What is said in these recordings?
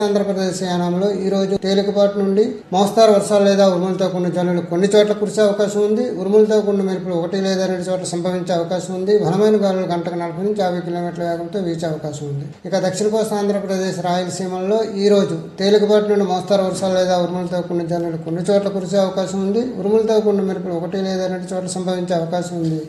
ఆంధ్రప్రదేశ్ యానంలో ఈ రోజు తేలికపాటి నుండి మోస్తారు వర్షాలు లేదా ఉరుములతో కూడిన జల్లులు కొన్ని చోట్ల కురిసే అవకాశం ఉంది ఉరుములతో కూడిన మెరుపులు ఒకటి లేదా రెండు చోట్ల సంభవించే అవకాశం ఉంది బలమైన గాలులు గంటకు నలభై నుంచి యాభై కిలోమీటర్ల వేగంతో వీచే అవకాశం ఉంది ఇక దక్షిణ కోస్తా ఆంధ్రప్రదేశ్ రాయలసీమల్లో ఈ రోజు తేలికపాటి నుండి మోస్తారు వర్షాలు లేదా ఉరుములతో కూడిన జల్లులు కొన్ని చోట్ల కురిసే అవకాశం ఉంది ఉరుములతో కూడిన మెరుపులు ఒకటి లేదా రెండు చోట్ల సంభవించే అవకాశం ఉంది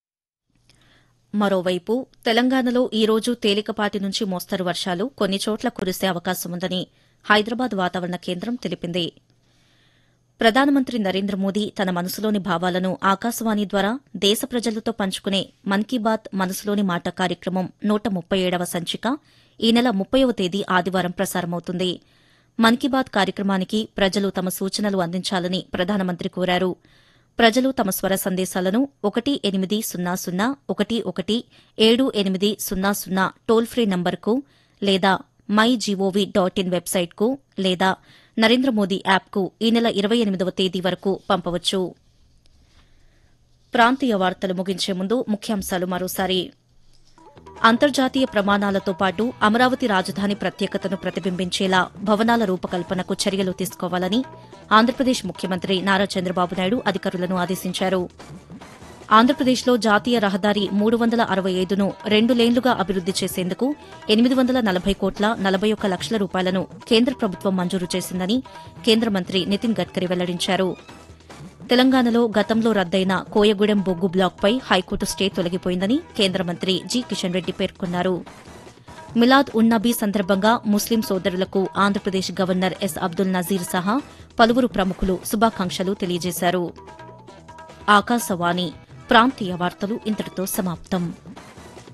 మరోవైపు తెలంగాణలో ఈ రోజు తేలికపాటి నుంచి మోస్తరు వర్షాలు కొన్ని చోట్ల కురిసే అవకాశం ఉందని హైదరాబాద్ వాతావరణ కేంద్రం తెలిపింది ప్రధానమంత్రి నరేంద్ర మోదీ తన మనసులోని భావాలను ఆకాశవాణి ద్వారా దేశ ప్రజలతో పంచుకునే మన్ కీ బాత్ మనసులోని మాట కార్యక్రమం నూట ముప్పై ఏడవ సంచిక ఈ నెల ముప్పైవ తేదీ ఆదివారం ప్రసారమవుతుంది మన్ కీ బాత్ కార్యక్రమానికి ప్రజలు తమ సూచనలు అందించాలని ప్రధానమంత్రి కోరారు ప్రజలు తమ స్వర సందేశాలను ఒకటి ఎనిమిది సున్నా సున్నా ఒకటి ఒకటి ఏడు ఎనిమిది సున్నా సున్నా టోల్ ఫ్రీ నంబర్కు లేదా మై జీఓవీ డాట్ ఇన్ వెబ్సైట్కు లేదా నరేంద్ర మోదీ యాప్కు ఈ నెల ఇరవై ఎనిమిదవ తేదీ వరకు పంపవచ్చు ప్రాంతీయ వార్తలు ముగించే ముందు ముఖ్యాంశాలు మరోసారి అంతర్జాతీయ ప్రమాణాలతో పాటు అమరావతి రాజధాని ప్రత్యేకతను ప్రతిబింబించేలా భవనాల రూపకల్పనకు చర్యలు తీసుకోవాలని ఆంధ్రప్రదేశ్ ముఖ్యమంత్రి నారా చంద్రబాబు నాయుడు అధికారులను ఆదేశించారు ఆంధ్రప్రదేశ్లో జాతీయ రహదారి మూడు వందల అరవై ఐదును రెండు లేన్లుగా అభివృద్ది చేసేందుకు ఎనిమిది వందల నలభై కోట్ల నలభై ఒక్క లక్షల రూపాయలను కేంద్ర ప్రభుత్వం మంజూరు చేసిందని కేంద్ర మంత్రి నితిన్ గడ్కరీ వెల్లడించారు తెలంగాణలో గతంలో రద్దయిన కోయగూడెం బొగ్గు బ్లాక్పై హైకోర్టు స్టే తొలగిపోయిందని కేంద్ర మంత్రి జి కిషన్ రెడ్డి పేర్కొన్నారు మిలాద్ ఉన్ నబీ సందర్భంగా ముస్లిం సోదరులకు ఆంధ్రప్రదేశ్ గవర్నర్ ఎస్ అబ్దుల్ నజీర్ సహా పలువురు ప్రముఖులు శుభాకాంక్షలు తెలియజేశారు ఆకాశవాణి ప్రాంతీయ వార్తలు ఇంతటితో సమాప్తం